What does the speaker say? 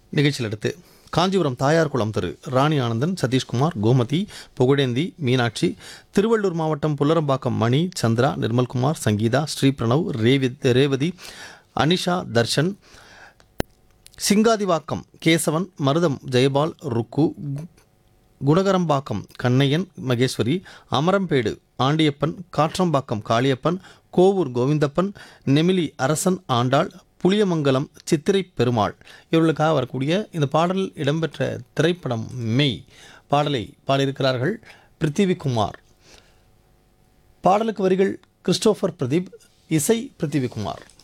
நிகழ்ச்சியில் அடுத்து காஞ்சிபுரம் தாயார் குளம் திரு ராணி ஆனந்தன் சதீஷ்குமார் கோமதி புகழேந்தி மீனாட்சி திருவள்ளூர் மாவட்டம் புல்லரம்பாக்கம் மணி சந்திரா நிர்மல்குமார் சங்கீதா ஸ்ரீ பிரணவ் ரேவி ரேவதி அனிஷா தர்ஷன் சிங்காதிவாக்கம் கேசவன் மருதம் ஜெயபால் ருக்கு கு- குணகரம்பாக்கம் கண்ணையன் மகேஸ்வரி அமரம்பேடு ஆண்டியப்பன் காற்றம்பாக்கம் காளியப்பன் கோவூர் கோவிந்தப்பன் நெமிலி அரசன் ஆண்டாள் புளியமங்கலம் சித்திரை பெருமாள் இவர்களுக்காக வரக்கூடிய இந்த பாடல் இடம்பெற்ற திரைப்படம் மெய் பாடலை பாடியிருக்கிறார்கள் பிருத்திவிகுமார் பாடலுக்கு வரிகள் கிறிஸ்டோபர் பிரதீப் இசை பிருத்திவிகுமார்